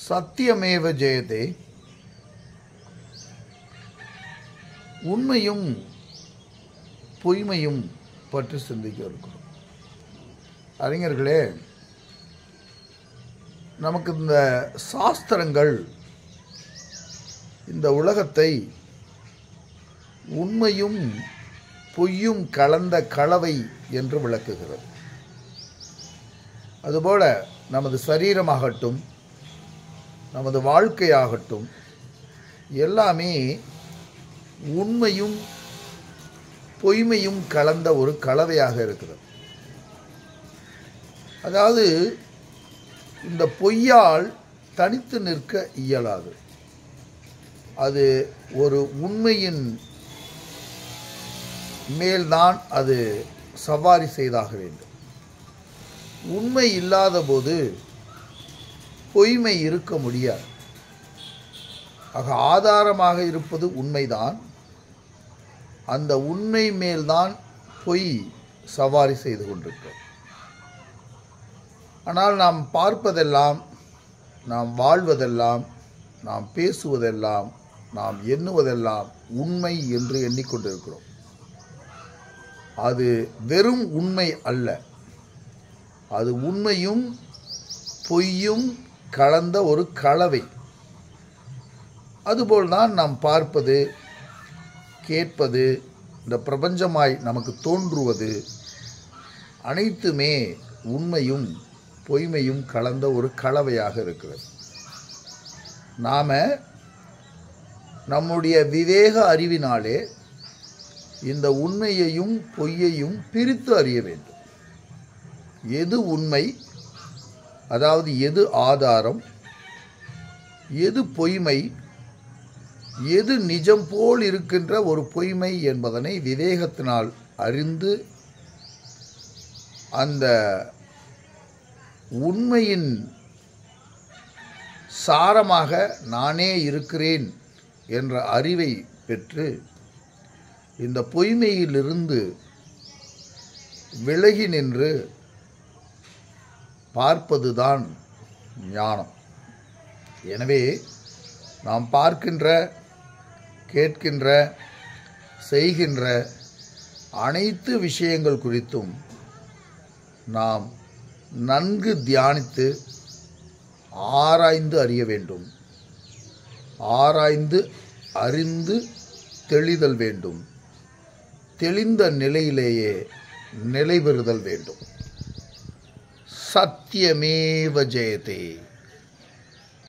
சத்தியமேவ ஜெயதே உண்மையும் பொய்மையும் பற்றி சிந்திக்க இருக்கிறோம் அறிஞர்களே நமக்கு இந்த சாஸ்திரங்கள் இந்த உலகத்தை உண்மையும் பொய்யும் கலந்த கலவை என்று விளக்குகிறது அதுபோல நமது சரீரமாகட்டும் நமது வாழ்க்கையாகட்டும் எல்லாமே உண்மையும் பொய்மையும் கலந்த ஒரு கலவையாக இருக்கிறது அதாவது இந்த பொய்யால் தனித்து நிற்க இயலாது அது ஒரு உண்மையின் மேல்தான் அது சவாரி செய்தாக வேண்டும் உண்மை இல்லாத போது பொய்மை இருக்க முடியாது ஆக ஆதாரமாக இருப்பது உண்மைதான் அந்த உண்மை மேல்தான் பொய் சவாரி செய்து கொண்டிருக்கிறோம் ஆனால் நாம் பார்ப்பதெல்லாம் நாம் வாழ்வதெல்லாம் நாம் பேசுவதெல்லாம் நாம் எண்ணுவதெல்லாம் உண்மை என்று எண்ணிக்கொண்டிருக்கிறோம் அது வெறும் உண்மை அல்ல அது உண்மையும் பொய்யும் கலந்த ஒரு கலவை அதுபோல்தான் நாம் பார்ப்பது கேட்பது இந்த பிரபஞ்சமாய் நமக்கு தோன்றுவது அனைத்துமே உண்மையும் பொய்மையும் கலந்த ஒரு கலவையாக இருக்கிறது நாம் நம்முடைய விவேக அறிவினாலே இந்த உண்மையையும் பொய்யையும் பிரித்து அறிய வேண்டும் எது உண்மை அதாவது எது ஆதாரம் எது பொய்மை எது நிஜம் போல் இருக்கின்ற ஒரு பொய்மை என்பதனை விவேகத்தினால் அறிந்து அந்த உண்மையின் சாரமாக நானே இருக்கிறேன் என்ற அறிவை பெற்று இந்த பொய்மையிலிருந்து விலகி நின்று பார்ப்பதுதான் ஞானம் எனவே நாம் பார்க்கின்ற கேட்கின்ற செய்கின்ற அனைத்து விஷயங்கள் குறித்தும் நாம் நன்கு தியானித்து ஆராய்ந்து அறிய வேண்டும் ஆராய்ந்து அறிந்து தெளிதல் வேண்டும் தெளிந்த நிலையிலேயே நிலை பெறுதல் வேண்டும் சத்தியமேவ ஜெயதே